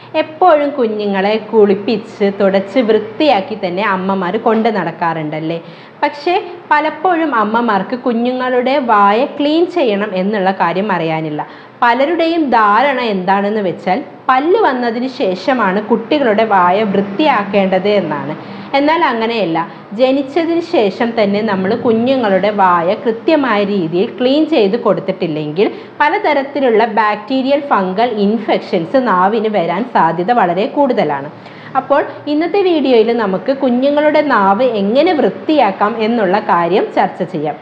എപ്പോഴും കുഞ്ഞുങ്ങളെ കുളിപ്പിച്ച് തുടച്ച് വൃത്തിയാക്കി തന്നെ അമ്മമാർ കൊണ്ട് നടക്കാറുണ്ടല്ലേ പക്ഷേ പലപ്പോഴും അമ്മമാർക്ക് കുഞ്ഞുങ്ങളുടെ വായ ക്ലീൻ ചെയ്യണം എന്നുള്ള കാര്യം അറിയാനില്ല പലരുടെയും ധാരണ എന്താണെന്ന് വെച്ചാൽ പല്ല് വന്നതിന് ശേഷമാണ് കുട്ടികളുടെ വായ വൃത്തിയാക്കേണ്ടത് എന്നാണ് എന്നാൽ അങ്ങനെയല്ല ജനിച്ചതിന് ശേഷം തന്നെ നമ്മൾ കുഞ്ഞുങ്ങളുടെ വായ കൃത്യമായ രീതിയിൽ ക്ലീൻ ചെയ്ത് കൊടുത്തിട്ടില്ലെങ്കിൽ പലതരത്തിലുള്ള ബാക്ടീരിയൽ ഫംഗൽ ഇൻഫെക്ഷൻസ് നാവിന് വരാൻ സാധ്യത വളരെ കൂടുതലാണ് അപ്പോൾ ഇന്നത്തെ വീഡിയോയിൽ നമുക്ക് കുഞ്ഞുങ്ങളുടെ നാവ് എങ്ങനെ വൃത്തിയാക്കാം എന്നുള്ള കാര്യം ചർച്ച ചെയ്യാം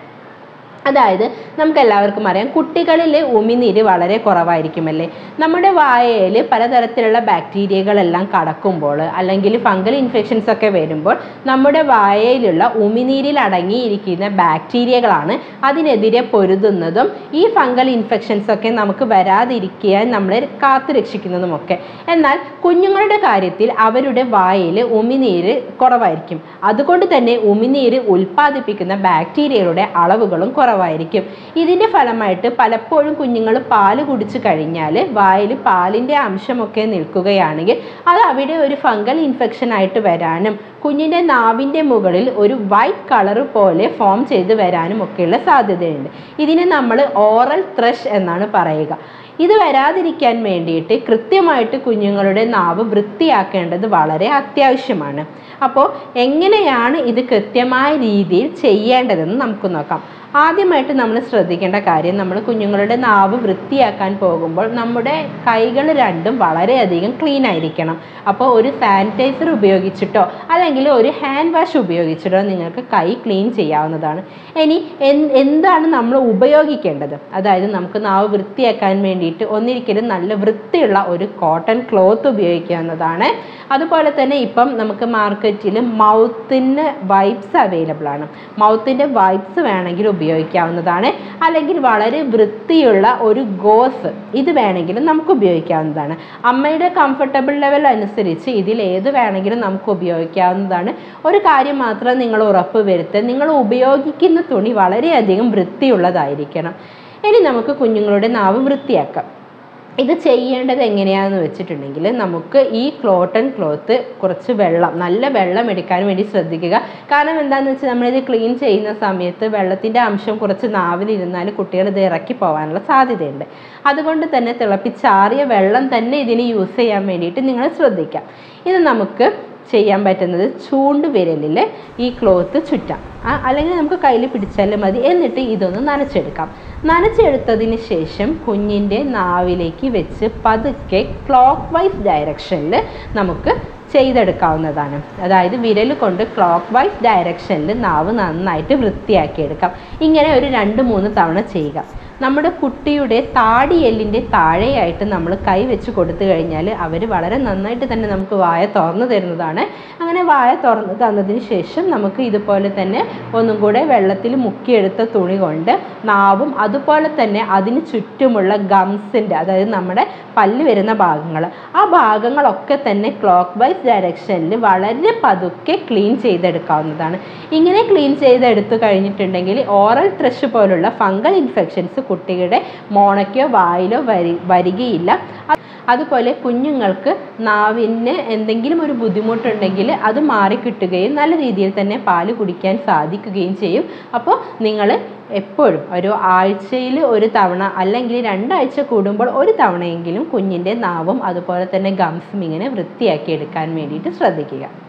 അതായത് നമുക്ക് എല്ലാവർക്കും അറിയാം കുട്ടികളിൽ ഉമിനീര് വളരെ കുറവായിരിക്കുമല്ലേ നമ്മുടെ വായയിൽ പലതരത്തിലുള്ള ബാക്ടീരിയകളെല്ലാം കടക്കുമ്പോൾ അല്ലെങ്കിൽ ഫംഗൽ ഇൻഫെക്ഷൻസ് ഒക്കെ വരുമ്പോൾ നമ്മുടെ വായയിലുള്ള ഉമിനീരിൽ അടങ്ങിയിരിക്കുന്ന ബാക്ടീരിയകളാണ് അതിനെതിരെ പൊരുതുന്നതും ഈ ഫംഗൽ ഇൻഫെക്ഷൻസ് ഒക്കെ നമുക്ക് വരാതിരിക്കാൻ നമ്മളെ കാത്തു രക്ഷിക്കുന്നതുമൊക്കെ എന്നാൽ കുഞ്ഞുങ്ങളുടെ കാര്യത്തിൽ അവരുടെ വായയിൽ ഉമിനീര് കുറവായിരിക്കും അതുകൊണ്ട് തന്നെ ഉമിനീര് ഉൽപ്പാദിപ്പിക്കുന്ന ബാക്ടീരിയകളുടെ അളവുകളും കുറവായിരിക്കും ഇതിൻ്റെ ഫലമായിട്ട് പലപ്പോഴും കുഞ്ഞുങ്ങൾ പാല് കുടിച്ചു കഴിഞ്ഞാൽ വായിൽ പാലിൻ്റെ അംശമൊക്കെ നിൽക്കുകയാണെങ്കിൽ അത് അവിടെ ഒരു ഫംഗൽ ഇൻഫെക്ഷൻ ആയിട്ട് വരാനും കുഞ്ഞിൻ്റെ നാവിൻ്റെ മുകളിൽ ഒരു വൈറ്റ് കളർ പോലെ ഫോം ചെയ്ത് വരാനും ഒക്കെയുള്ള സാധ്യതയുണ്ട് ഇതിനെ നമ്മൾ ഓറൽ ത്രഷ് എന്നാണ് പറയുക ഇത് വരാതിരിക്കാൻ വേണ്ടിയിട്ട് കൃത്യമായിട്ട് കുഞ്ഞുങ്ങളുടെ നാവ് വൃത്തിയാക്കേണ്ടത് വളരെ അത്യാവശ്യമാണ് അപ്പോൾ എങ്ങനെയാണ് ഇത് കൃത്യമായ രീതിയിൽ ചെയ്യേണ്ടതെന്ന് നമുക്ക് നോക്കാം ആദ്യമായിട്ട് നമ്മൾ ശ്രദ്ധിക്കേണ്ട കാര്യം നമ്മൾ കുഞ്ഞുങ്ങളുടെ നാവ് വൃത്തിയാക്കാൻ പോകുമ്പോൾ നമ്മുടെ കൈകൾ രണ്ടും വളരെയധികം ക്ലീൻ ആയിരിക്കണം അപ്പോൾ ഒരു സാനിറ്റൈസർ ഉപയോഗിച്ചിട്ടോ അല്ലെങ്കിൽ ഒരു ഹാൻഡ് വാഷ് ഉപയോഗിച്ചിട്ടോ നിങ്ങൾക്ക് കൈ ക്ലീൻ ചെയ്യാവുന്നതാണ് ഇനി എൻ- എന്താണ് നമ്മൾ ഉപയോഗിക്കേണ്ടത് അതായത് നമുക്ക് നാവ് വൃത്തിയാക്കാൻ വേണ്ടിയിട്ട് ഒന്നിരിക്കലും നല്ല വൃത്തിയുള്ള ഒരു കോട്ടൺ ക്ലോത്ത് ഉപയോഗിക്കാവുന്നതാണ് അതുപോലെ തന്നെ ഇപ്പം നമുക്ക് മാർക്കറ്റിൽ മൗത്തിന് വൈപ്സ് അവൈലബിൾ ആണ് മൗത്തിൻ്റെ വൈപ്സ് വേണമെങ്കിൽ ഉപയോഗിക്കാവുന്നതാണ് അല്ലെങ്കിൽ വളരെ വൃത്തിയുള്ള ഒരു ഗോസ് ഇത് വേണമെങ്കിലും നമുക്ക് ഉപയോഗിക്കാവുന്നതാണ് അമ്മയുടെ കംഫർട്ടബിൾ ലെവൽ അനുസരിച്ച് ഇതിൽ ഏത് വേണമെങ്കിലും നമുക്ക് ഉപയോഗിക്കാവുന്നതാണ് ഒരു കാര്യം മാത്രം നിങ്ങൾ ഉറപ്പ് വരുത്തുക നിങ്ങൾ ഉപയോഗിക്കുന്ന തുണി വളരെയധികം വൃത്തിയുള്ളതായിരിക്കണം ഇനി നമുക്ക് കുഞ്ഞുങ്ങളുടെ നാവ് വൃത്തിയാക്കാം ഇത് ചെയ്യേണ്ടത് എങ്ങനെയാണെന്ന് വെച്ചിട്ടുണ്ടെങ്കിൽ നമുക്ക് ഈ ക്ലോട്ടൺ ക്ലോത്ത് കുറച്ച് വെള്ളം നല്ല വെള്ളം എടുക്കാൻ വേണ്ടി ശ്രദ്ധിക്കുക കാരണം എന്താണെന്ന് വെച്ചാൽ നമ്മളിത് ക്ലീൻ ചെയ്യുന്ന സമയത്ത് വെള്ളത്തിൻ്റെ അംശം കുറച്ച് നാവിലിരുന്നാൽ കുട്ടികൾ ഇത് ഇറക്കി പോകാനുള്ള സാധ്യതയുണ്ട് അതുകൊണ്ട് തന്നെ തിളപ്പിച്ചാറിയ വെള്ളം തന്നെ ഇതിന് യൂസ് ചെയ്യാൻ വേണ്ടിയിട്ട് നിങ്ങൾ ശ്രദ്ധിക്കാം ഇത് നമുക്ക് ചെയ്യാൻ പറ്റുന്നത് ചൂണ്ട് വിരലിൽ ഈ ക്ലോത്ത് ചുറ്റാം ആ, അല്ലെങ്കിൽ നമുക്ക് കയ്യിൽ പിടിച്ചാലും മതി എന്നിട്ട് ഇതൊന്ന് നനച്ചെടുക്കാം നനച്ചെടുത്തതിന് ശേഷം കുഞ്ഞിൻ്റെ നാവിലേക്ക് വെച്ച് പതുക്കെ ക്ലോക്ക് വൈസ് ഡയറക്ഷനിൽ നമുക്ക് ചെയ്തെടുക്കാവുന്നതാണ് അതായത് വിരൽ കൊണ്ട് ക്ലോക്ക് വൈസ് ഡയറക്ഷനിൽ നാവ് നന്നായിട്ട് വൃത്തിയാക്കിയെടുക്കാം ഇങ്ങനെ ഒരു രണ്ട് മൂന്ന് തവണ ചെയ്യുക നമ്മുടെ കുട്ടിയുടെ താടിയെല്ലിൻ്റെ താഴെയായിട്ട് നമ്മൾ കൈ വെച്ച് കൊടുത്തു കഴിഞ്ഞാൽ അവർ വളരെ നന്നായിട്ട് തന്നെ നമുക്ക് വായ തുറന്നു തരുന്നതാണ് അങ്ങനെ വായ തുറന്ന് തന്നതിന് ശേഷം നമുക്ക് ഇതുപോലെ തന്നെ ഒന്നും കൂടെ വെള്ളത്തിൽ മുക്കിയെടുത്ത തുണി കൊണ്ട് നാവും അതുപോലെ തന്നെ അതിന് ചുറ്റുമുള്ള ഗംസിൻ്റെ അതായത് നമ്മുടെ പല്ല് വരുന്ന ഭാഗങ്ങൾ ആ ഭാഗങ്ങളൊക്കെ തന്നെ ക്ലോക്ക് വൈസ് ഡയറക്ഷനിൽ വളരെ പതുക്കെ ക്ലീൻ ചെയ്തെടുക്കാവുന്നതാണ് ഇങ്ങനെ ക്ലീൻ ചെയ്തെടുത്തു കഴിഞ്ഞിട്ടുണ്ടെങ്കിൽ ഓറൽ ത്രഷ് പോലുള്ള ഫംഗൽ ഇൻഫെക്ഷൻസ് കുട്ടിയുടെ മോണയ്ക്കോ വായിലോ വരി വരികയില്ല അ- അതുപോലെ കുഞ്ഞുങ്ങൾക്ക് നാവിന് എന്തെങ്കിലും ഒരു ബുദ്ധിമുട്ടുണ്ടെങ്കിൽ അത് മാറിക്കിട്ടുകയും നല്ല രീതിയിൽ തന്നെ പാല് കുടിക്കാൻ സാധിക്കുകയും ചെയ്യും അപ്പോൾ നിങ്ങൾ എപ്പോഴും ഒരു ആഴ്ചയിൽ ഒരു തവണ അല്ലെങ്കിൽ രണ്ടാഴ്ച കൂടുമ്പോൾ ഒരു തവണയെങ്കിലും കുഞ്ഞിൻ്റെ നാവും അതുപോലെ തന്നെ ഗംസും ഇങ്ങനെ വൃത്തിയാക്കി എടുക്കാൻ വേണ്ടിയിട്ട് ശ്രദ്ധിക്കുക